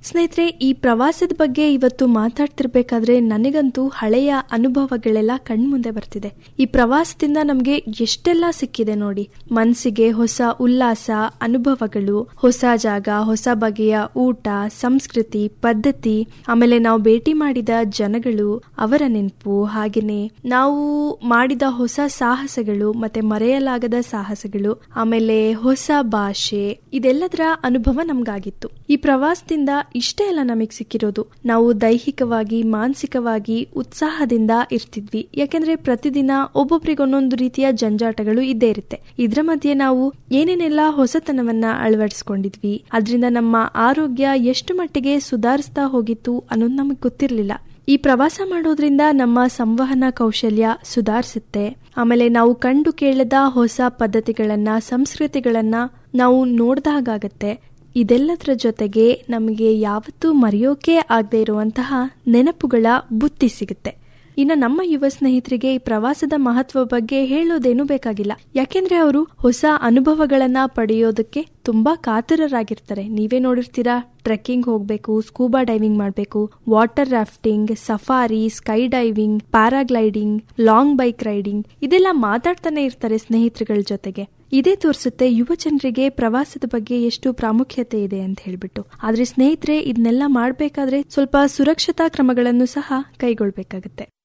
ಸ್ನೇಹಿತರೆ ಈ ಪ್ರವಾಸದ ಬಗ್ಗೆ ಇವತ್ತು ಮಾತಾಡ್ತಿರ್ಬೇಕಾದ್ರೆ ನನಗಂತೂ ಹಳೆಯ ಅನುಭವಗಳೆಲ್ಲ ಕಣ್ಮುಂದೆ ಬರ್ತಿದೆ ಈ ಪ್ರವಾಸದಿಂದ ನಮಗೆ ಎಷ್ಟೆಲ್ಲ ಸಿಕ್ಕಿದೆ ನೋಡಿ ಮನಸ್ಸಿಗೆ ಹೊಸ ಉಲ್ಲಾಸ ಅನುಭವಗಳು ಹೊಸ ಜಾಗ ಹೊಸ ಬಗೆಯ ಊಟ ಸಂಸ್ಕೃತಿ ಪದ್ಧತಿ ಆಮೇಲೆ ನಾವು ಭೇಟಿ ಮಾಡಿದ ಜನಗಳು ಅವರ ನೆನಪು ಹಾಗೇನೆ ನಾವು ಮಾಡಿದ ಹೊಸ ಸಾಹಸಗಳು ಮತ್ತೆ ಮರೆಯಲಾಗದ ಸಾಹಸಗಳು ಆಮೇಲೆ ಹೊಸ ಭಾಷೆ ಇದೆಲ್ಲದರ ಅನುಭವ ನಮ್ಗಾಗಿತ್ತು ಈ ಪ್ರವಾಸದಿಂದ ಇಷ್ಟೇ ಅಲ್ಲ ನಮಗೆ ಸಿಕ್ಕಿರೋದು ನಾವು ದೈಹಿಕವಾಗಿ ಮಾನಸಿಕವಾಗಿ ಉತ್ಸಾಹದಿಂದ ಇರ್ತಿದ್ವಿ ಯಾಕೆಂದ್ರೆ ಪ್ರತಿದಿನ ಒಬ್ಬೊಬ್ರಿಗೊಂದೊಂದು ರೀತಿಯ ಜಂಜಾಟಗಳು ಇದ್ದೇ ಇರುತ್ತೆ ಇದ್ರ ಮಧ್ಯೆ ನಾವು ಏನೇನೆಲ್ಲ ಹೊಸತನವನ್ನ ಅಳವಡಿಸ್ಕೊಂಡಿದ್ವಿ ಅದರಿಂದ ನಮ್ಮ ಆರೋಗ್ಯ ಎಷ್ಟು ಮಟ್ಟಿಗೆ ಸುಧಾರಿಸ್ತಾ ಹೋಗಿತ್ತು ಅನ್ನೋದು ನಮಗೆ ಗೊತ್ತಿರಲಿಲ್ಲ ಈ ಪ್ರವಾಸ ಮಾಡೋದ್ರಿಂದ ನಮ್ಮ ಸಂವಹನ ಕೌಶಲ್ಯ ಸುಧಾರಿಸುತ್ತೆ ಆಮೇಲೆ ನಾವು ಕಂಡು ಕೇಳದ ಹೊಸ ಪದ್ಧತಿಗಳನ್ನ ಸಂಸ್ಕೃತಿಗಳನ್ನ ನಾವು ನೋಡ್ದಾಗತ್ತೆ ಇದೆಲ್ಲದರ ಜೊತೆಗೆ ನಮಗೆ ಯಾವತ್ತೂ ಮರೆಯೋಕೆ ಆಗದೆ ಇರುವಂತಹ ನೆನಪುಗಳ ಬುತ್ತಿ ಸಿಗುತ್ತೆ ಇನ್ನು ನಮ್ಮ ಯುವ ಸ್ನೇಹಿತರಿಗೆ ಈ ಪ್ರವಾಸದ ಮಹತ್ವ ಬಗ್ಗೆ ಹೇಳೋದೇನು ಬೇಕಾಗಿಲ್ಲ ಯಾಕೆಂದ್ರೆ ಅವರು ಹೊಸ ಅನುಭವಗಳನ್ನ ಪಡೆಯೋದಕ್ಕೆ ತುಂಬಾ ಕಾತರರಾಗಿರ್ತಾರೆ ನೀವೇ ನೋಡಿರ್ತೀರಾ ಟ್ರೆಕ್ಕಿಂಗ್ ಹೋಗ್ಬೇಕು ಸ್ಕೂಬಾ ಡೈವಿಂಗ್ ಮಾಡಬೇಕು water rafting safari sky diving paragliding long bike riding ಇದೆಲ್ಲ ಮಾತಾಡ್ತಾನೆ ಇರ್ತಾರೆ ಸ್ನೇಹಿತರುಗಳ ಜೊತೆಗೆ ಇದೇ ತೋರಿಸುತ್ತೆ ಯುವ ಜನರಿಗೆ ಪ್ರವಾಸದ ಬಗ್ಗೆ ಎಷ್ಟು ಪ್ರಾಮುಖ್ಯತೆ ಇದೆ ಅಂತ ಹೇಳ್ಬಿಟ್ಟು ಆದ್ರೆ ಸ್ನೇಹಿತರೆ ಇದನ್ನೆಲ್ಲ ಮಾಡಬೇಕಾದ್ರೆ ಸ್ವಲ್ಪ ಸುರಕ್ಷತಾ ಕ್ರಮಗಳನ್ನು ಸಹ ಕೈಗೊಳ್ಬೇಕಾಗತ್ತೆ